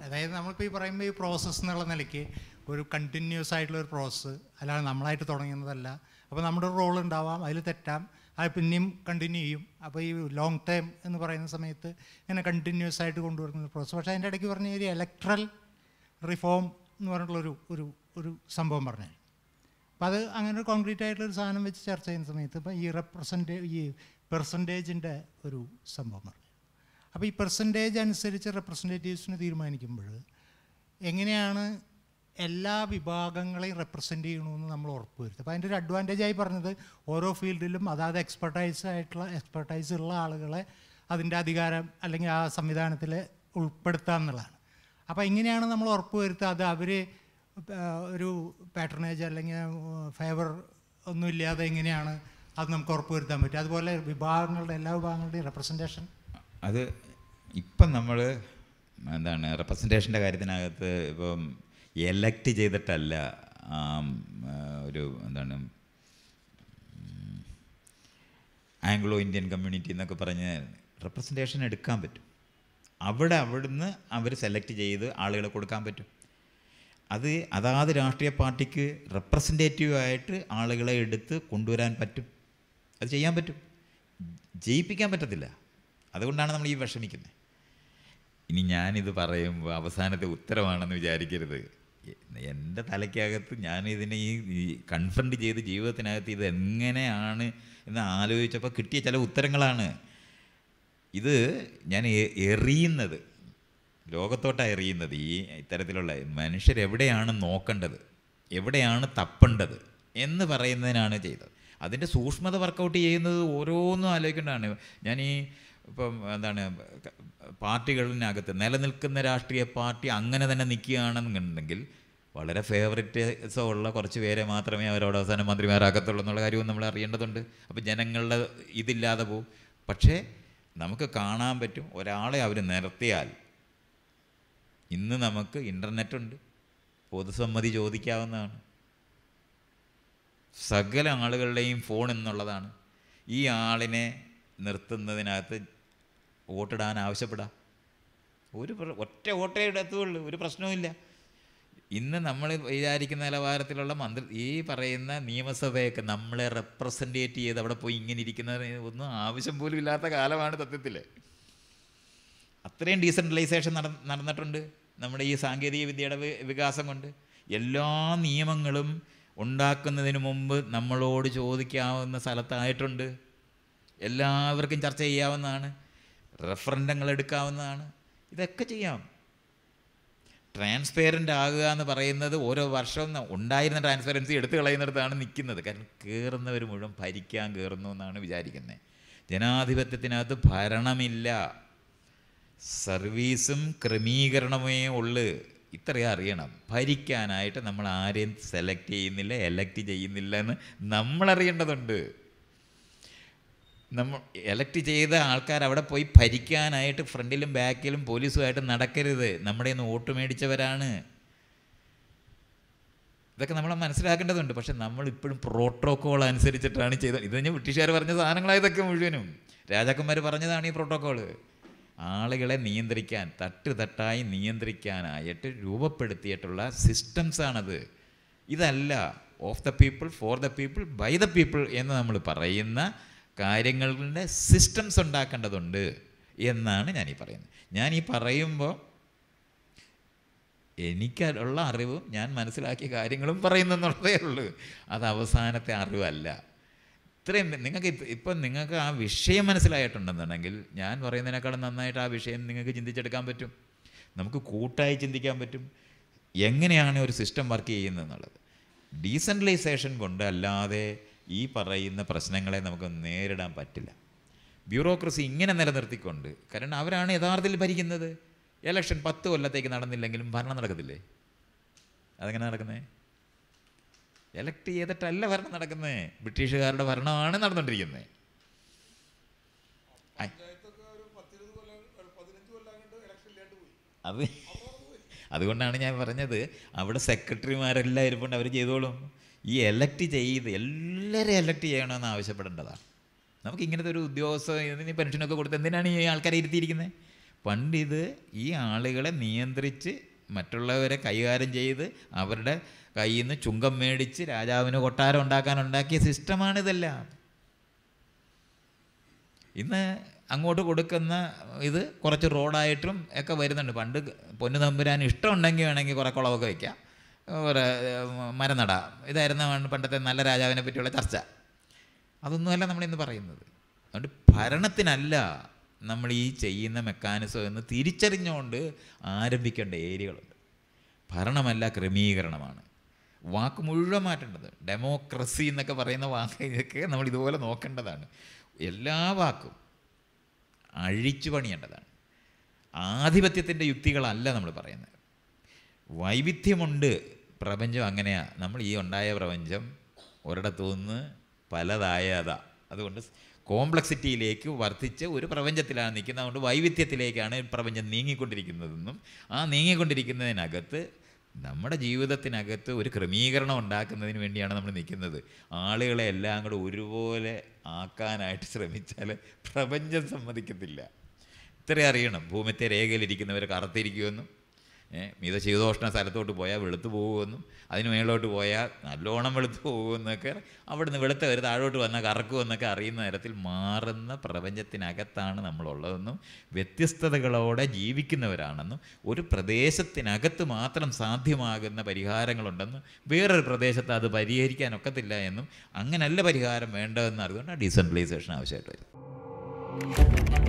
അതായത് നമ്മളിപ്പോൾ ഈ പറയുമ്പോൾ ഈ പ്രോസസ്സ് എന്നുള്ള നിലയ്ക്ക് ഒരു കണ്ടിന്യൂസ് ആയിട്ടുള്ള ഒരു പ്രോസസ്സ് അല്ലാതെ നമ്മളായിട്ട് തുടങ്ങുന്നതല്ല അപ്പോൾ നമ്മുടെ റോൾ ഉണ്ടാവാം അതിൽ തെറ്റാം അത് പിന്നെയും കണ്ടിന്യൂ ചെയ്യും അപ്പോൾ ഈ ലോങ് ടൈം എന്ന് പറയുന്ന സമയത്ത് ഇങ്ങനെ കണ്ടിന്യൂസ് ആയിട്ട് കൊണ്ടുവരുന്ന പ്രോസസ്സ് പക്ഷേ അതിൻ്റെ ഇടയ്ക്ക് പറഞ്ഞ ഒരു ഇലക്ട്രൽ റിഫോം എന്ന് പറഞ്ഞിട്ടുള്ളൊരു ഒരു ഒരു സംഭവം പറഞ്ഞു അപ്പോൾ അത് അങ്ങനെ ഒരു കോൺക്രീറ്റ് ആയിട്ടുള്ള ഒരു സാധനം വെച്ച് ചർച്ച ചെയ്യുന്ന സമയത്ത് ഇപ്പോൾ ഈ റെപ്രസെൻറ്റേ ഈ പെർസെൻറ്റേജിൻ്റെ ഒരു സംഭവം പറഞ്ഞു അപ്പോൾ ഈ പെർസെൻറ്റേജ് അനുസരിച്ച് റെപ്രസെൻറ്റേറ്റീവ്സിന് തീരുമാനിക്കുമ്പോൾ എങ്ങനെയാണ് എല്ലാ വിഭാഗങ്ങളെയും റെപ്രസെൻ്റ് ചെയ്യണമെന്ന് നമ്മൾ ഉറപ്പ് വരുത്തുക അപ്പോൾ അതിൻ്റെ ഒരു അഡ്വാൻറ്റേജ് ആയി പറഞ്ഞത് ഓരോ ഫീൽഡിലും അതാത് എക്സ്പെർട്ടൈസ് ആയിട്ടുള്ള എക്സ്പെർട്ടൈസ് ഉള്ള ആളുകളെ അതിൻ്റെ അധികാരം അല്ലെങ്കിൽ ആ സംവിധാനത്തിൽ ഉൾപ്പെടുത്തുക എന്നുള്ളതാണ് അപ്പോൾ എങ്ങനെയാണ് നമ്മൾ ഉറപ്പ് വരുത്തുക അത് അവർ ഒരു പാറ്റർനേജ് അല്ലെങ്കിൽ ഫേവർ ഒന്നുമില്ലാതെ എങ്ങനെയാണ് അത് നമുക്ക് ഉറപ്പ് വരുത്താൻ പറ്റും അതുപോലെ വിഭാഗങ്ങളുടെ എല്ലാ വിഭാഗങ്ങളുടെയും റെപ്രസെൻറ്റേഷൻ അത് ഇപ്പം നമ്മൾ എന്താണ് റെപ്രസെൻറ്റേഷൻ്റെ കാര്യത്തിനകത്ത് ഇപ്പം എലക്ട് ചെയ്തിട്ടല്ല ആം, ആ, ഒരു എന്താണ് ഉം, ആംഗ്ലോ ഇന്ത്യൻ കമ്മ്യൂണിറ്റി എന്നൊക്കെ പറഞ്ഞ് റെപ്രസെൻറ്റേഷൻ എടുക്കാൻ പറ്റും അവിടെ അവിടുന്ന് അവർ സെലക്ട് ചെയ്ത് ആളുകളെ കൊടുക്കാൻ പറ്റും അത് അതാത് രാഷ്ട്രീയ പാർട്ടിക്ക് റെപ്രസെൻറ്റേറ്റീവ് ആയിട്ട് ആളുകളെ എടുത്ത് കൊണ്ടുവരാൻ പറ്റും അത് ചെയ്യാൻ പറ്റും ജയിപ്പിക്കാൻ പറ്റത്തില്ല അതുകൊണ്ടാണ് നമ്മൾ ഈ വിഷമിക്കുന്നത് ഇനി ഞാനിത് പറയുമ്പോൾ അവസാനത്തെ ഉത്തരവാണെന്ന് വിചാരിക്കരുത് എ- എൻ്റെ തലയ്ക്കകത്ത് ഞാൻ ഇതിനെ ഈ കൺഫ്രണ്ട് ചെയ്ത് ജീവിതത്തിനകത്ത് ഇത് എങ്ങനെയാണ് എന്ന് ആലോചിച്ചപ്പോൾ കിട്ടിയ ചില ഉത്തരങ്ങളാണ് ഇത് ഞാൻ എ- എറിയുന്നത് ലോകത്തോട്ടാണ് എറിയുന്നത് ഈ ഇത്തരത്തിലുള്ള മനുഷ്യരെവിടെയാണ് നോക്കേണ്ടത് എവിടെയാണ് തപ്പേണ്ടത് എന്ന് പറയുന്നതിനാണ് ചെയ്തത് അതിൻ്റെ സൂക്ഷ്മത വർക്കൗട്ട് ചെയ്യുന്നത് ഓരോന്നും ആലോചിക്കേണ്ടതാണ് ഞാൻ ഈ ഇപ്പം എന്താണ് പാർട്ടികളിനകത്ത് നിലനിൽക്കുന്ന രാഷ്ട്രീയ പാർട്ടി അങ്ങനെ തന്നെ നിൽക്കുകയാണെന്നുണ്ടെങ്കിൽ വളരെ ഫേവറേറ്റ്സോ ഉള്ള കുറച്ച് പേരെ മാത്രമേ അവരവിടെ അവസാനം മന്ത്രിമാരാക്കത്തുള്ളൂ എന്നുള്ള കാര്യവും നമ്മൾ അറിയേണ്ടതുണ്ട് അപ്പോൾ ജനങ്ങളുടെ ഇതില്ലാതെ പോവും പക്ഷേ നമുക്ക് കാണാൻ പറ്റും ഒരാളെ അവർ നിർത്തിയാൽ ഇന്ന് നമുക്ക് ഇൻ്റർനെറ്റ് ഉണ്ട് പൊതുസമ്മതി ചോദിക്കാവുന്നതാണ് സകല ആളുകളുടെയും ഫോൺ എന്നുള്ളതാണ് ഈ ആളിനെ നിർത്തുന്നതിനകത്ത് വോട്ടിടാൻ ആവശ്യപ്പെടാം ഒരു പ്ര- ഒറ്റ വോട്ടേ ഇടത്തുള്ളൂ ഒരു പ്രശ്നവുമില്ല ഇന്ന് നമ്മൾ വിചാരിക്കുന്ന നിലവാരത്തിലുള്ള മന്ത്രി ഈ പറയുന്ന നിയമസഭയൊക്കെ നമ്മളെ റെപ്രസെൻറ്റേറ്റ് ചെയ്ത് അവിടെ പോയി ഇങ്ങനെ ഇരിക്കുന്നത് ഒന്നും ആവശ്യം പോലും ഇല്ലാത്ത കാലമാണ് സത്യത്തിൽ അത്രയും ഡീസെൻട്രലൈസേഷൻ നട നടന്നിട്ടുണ്ട് നമ്മുടെ ഈ സാങ്കേതിക വിദ്യയുടെ വി- വികാസം കൊണ്ട് എല്ലാ നിയമങ്ങളും ഉണ്ടാക്കുന്നതിന് മുമ്പ് നമ്മളോട് ചോദിക്കാവുന്ന സ്ഥലത്തായിട്ടുണ്ട് എല്ലാവർക്കും ചർച്ച ചെയ്യാവുന്നതാണ് റെഫറൻഡങ്ങൾ എടുക്കാവുന്നതാണ് ഇതൊക്കെ ചെയ്യാം ട്രാൻസ്പെയറൻ്റ് ആകുക എന്ന് പറയുന്നത് ഓരോ വർഷവും ന- ഉണ്ടായിരുന്ന ട്രാൻസ്പെറൻസി എടുത്തു കളയുന്നിടത്താണ് നിൽക്കുന്നത് കാരണം കയറുന്നവർ മുഴുവൻ ഭരിക്കാൻ കയറുന്നു എന്നാണ് വിചാരിക്കുന്നത് ജനാധിപത്യത്തിനകത്ത് ഭരണമില്ല സർവീസും ക്രമീകരണമേ ഉള്ളു ഇത്രയും അറിയണം ഭരിക്കാനായിട്ട് നമ്മൾ ആരെയും സെലക്ട് ചെയ്യുന്നില്ല എലക്ട് ചെയ്യുന്നില്ല എന്ന് നമ്മൾ അറിയേണ്ടതുണ്ട് നമ്മൾ എലക്ട് ചെയ്ത ആൾക്കാർ അവിടെ പോയി ഭരിക്കാനായിട്ട് ഫ്രണ്ടിലും ബാക്കിലും പോലീസുമായിട്ട് നടക്കരുത് നമ്മുടെ നിന്ന് വോട്ട് മേടിച്ചവരാണ് ഇതൊക്കെ നമ്മൾ മനസ്സിലാക്കേണ്ടതുണ്ട് പക്ഷെ നമ്മൾ ഇപ്പോഴും പ്രോട്ടോക്കോൾ അനുസരിച്ചിട്ടാണ് ചെയ്തത് ഇത് ഞാൻ ബ്രിട്ടീഷുകാർ പറഞ്ഞ സാധനങ്ങളായതൊക്കെ മുഴുവനും രാജാക്കന്മാർ പറഞ്ഞതാണ് ഈ പ്രോട്ടോക്കോള് ആളുകളെ നിയന്ത്രിക്കാൻ തട്ട് തട്ടായി നിയന്ത്രിക്കാനായിട്ട് രൂപപ്പെടുത്തിയിട്ടുള്ള സിസ്റ്റംസാണത് ഇതല്ല of the people for the people by the people എന്ന് നമ്മൾ പറയുന്ന കാര്യങ്ങളുടെ സിസ്റ്റംസ് ഉണ്ടാക്കേണ്ടതുണ്ട് എന്നാണ് ഞാൻ ഈ പറയുന്നത് ഞാൻ ഈ പറയുമ്പോൾ എനിക്കുള്ള അറിവും ഞാൻ മനസ്സിലാക്കിയ കാര്യങ്ങളും പറയുന്നെന്നുള്ളതേ ഉള്ളൂ അത് അവസാനത്തെ അറിവല്ല ഇത്രയും നിങ്ങൾക്ക് ഇപ്പ- ഇപ്പം നിങ്ങൾക്ക് ആ വിഷയം മനസ്സിലായിട്ടുണ്ടെന്നുണ്ടെങ്കിൽ ഞാൻ പറയുന്നതിനേക്കാളും നന്നായിട്ട് ആ വിഷയം നിങ്ങൾക്ക് ചിന്തിച്ചെടുക്കാൻ പറ്റും നമുക്ക് കൂട്ടായി ചിന്തിക്കാൻ പറ്റും എങ്ങനെയാണ് ഒരു സിസ്റ്റം വർക്ക് ചെയ്യുന്നത് എന്നുള്ളത് ഡീസെൻട്രലൈസേഷൻ കൊണ്ട് അല്ലാതെ ഈ പറയുന്ന പ്രശ്നങ്ങളെ നമുക്ക് നേരിടാൻ പറ്റില്ല ബ്യൂറോക്രസി ഇങ്ങനെ നിലനിർത്തിക്കൊണ്ട് കാരണം അവരാണ് യഥാർത്ഥത്തിൽ ഭരിക്കുന്നത് ഇലക്ഷൻ പത്ത് കൊല്ലത്തേക്ക് നടന്നില്ലെങ്കിലും ഭരണം നടക്കത്തില്ലേ അതെങ്ങനെ നടക്കുന്നേ എലക്ട് ചെയ്തിട്ടല്ല ഭരണം നടക്കുന്നത് ബ്രിട്ടീഷുകാരുടെ ഭരണമാണ് നടന്നുകൊണ്ടിരിക്കുന്നത് ഐ. അത് അതുകൊണ്ടാണ് ഞാൻ പറഞ്ഞത് അവിടെ സെക്രട്ടറിമാരെല്ലാം ഇരിപ്പുണ്ട് അവർ ചെയ്തോളും ഈ എലക്ട് ചെയ്ത് എല്ലാവരും എലക്ട് ചെയ്യണമെന്ന് ആവശ്യപ്പെടേണ്ടതാണ് നമുക്ക് ഇങ്ങനത്തെ ഒരു ഉദ്യോഗസ്ഥ ഇതിന് പെൻഷനൊക്കെ കൊടുത്ത് എന്തിനാണ് ഈ ആൾക്കാരെ ഇരുത്തിയിരിക്കുന്നത് പണ്ടിത് ഈ ആളുകളെ നിയന്ത്രിച്ച് മറ്റുള്ളവരെ കൈകാര്യം ചെയ്ത് അവരുടെ കയ്യിൽ നിന്ന് ചുങ്കം മേടിച്ച് രാജാവിന് കൊട്ടാരം ഉണ്ടാക്കാൻ ഉണ്ടാക്കിയ സിസ്റ്റമാണിതെല്ലാം ഇന്ന് അങ്ങോട്ട് കൊടുക്കുന്ന ഇത് കുറച്ച് റോഡായിട്ടും ഒക്കെ വരുന്നുണ്ട് പണ്ട് പൊന്നു തമ്പുരാൻ ഇഷ്ടമുണ്ടെങ്കിൽ വേണമെങ്കിൽ കുറേ കുളമൊക്കെ വയ്ക്കാം കുറേ മരം നടാം ഇതായിരുന്നു പണ്ടത്തെ നല്ല രാജാവിനെ പറ്റിയുള്ള ചർച്ച അതൊന്നുമല്ല നമ്മളിന്ന് പറയുന്നത് അതുകൊണ്ട് ഭരണത്തിനല്ല നമ്മൾ ഈ ചെയ്യുന്ന മെക്കാനിസം എന്ന് തിരിച്ചറിഞ്ഞുകൊണ്ട് ആരംഭിക്കേണ്ട ഏരിയകളുണ്ട് ഭരണമല്ല ക്രമീകരണമാണ് വാക്ക് മുഴുവൻ മാറ്റേണ്ടത് ഡെമോക്രസി എന്നൊക്കെ പറയുന്ന വാക്കൊക്കെ നമ്മൾ ഇതുപോലെ നോക്കേണ്ടതാണ് എല്ലാ വാക്കും അഴിച്ചു പണിയേണ്ടതാണ് ആധിപത്യത്തിൻ്റെ യുക്തികളല്ല നമ്മൾ പറയുന്നത് വൈവിധ്യമുണ്ട് പ്രപഞ്ചം അങ്ങനെയാണ് നമ്മൾ ഈ ഉണ്ടായ പ്രപഞ്ചം ഒരിടത്തു നിന്ന് പലതായതാ അതുകൊണ്ട് കോംപ്ലക്സിറ്റിയിലേക്ക് വർദ്ധിച്ച ഒരു പ്രപഞ്ചത്തിലാണ് നിൽക്കുന്നത് അതുകൊണ്ട് വൈവിധ്യത്തിലേക്കാണ് പ്രപഞ്ചം നീങ്ങിക്കൊണ്ടിരിക്കുന്നതെന്നും ആ നീങ്ങിക്കൊണ്ടിരിക്കുന്നതിനകത്ത് നമ്മുടെ ജീവിതത്തിനകത്ത് ഒരു ക്രമീകരണം ഉണ്ടാക്കുന്നതിന് വേണ്ടിയാണ് നമ്മൾ നിൽക്കുന്നത് ആളുകളെ എല്ലാം കൂടെ ഒരുപോലെ ആക്കാനായിട്ട് ശ്രമിച്ചാൽ പ്രപഞ്ചം സമ്മതിക്കത്തില്ല ഇത്രയും അറിയണം ഭൂമത്തെ രേഖയിലിരിക്കുന്നവർ കറുത്തിരിക്കുമെന്നും ഏഹ് മിതശീതോഷ്ണ സ്ഥലത്തോട്ട് പോയാൽ വെളുത്തു പോകുമെന്നും അതിന് മേലോട്ട് പോയാൽ നല്ലോണം വെളുത്തു പോകുമെന്നൊക്കെ അവിടുന്ന് വെളുത്തവർ താഴോട്ട് വന്നാൽ കറക്കുമെന്നൊക്കെ അറിയുന്ന തരത്തിൽ മാറുന്ന പ്രപഞ്ചത്തിനകത്താണ് നമ്മളുള്ളതെന്നും വ്യത്യസ്തതകളോടെ ജീവിക്കുന്നവരാണെന്നും ഒരു പ്രദേശത്തിനകത്ത് മാത്രം സാധ്യമാകുന്ന പരിഹാരങ്ങളുണ്ടെന്നും വേറൊരു പ്രദേശത്ത് അത് പരിഹരിക്കാൻ ഒക്കത്തില്ല എന്നും അങ്ങനല്ല പരിഹാരം വേണ്ടതെന്ന് അറിതുകൊണ്ടാണ് ഡീസെൻട്രലൈസേഷൻ ആവശ്യമായിട്ട് വരുന്നത്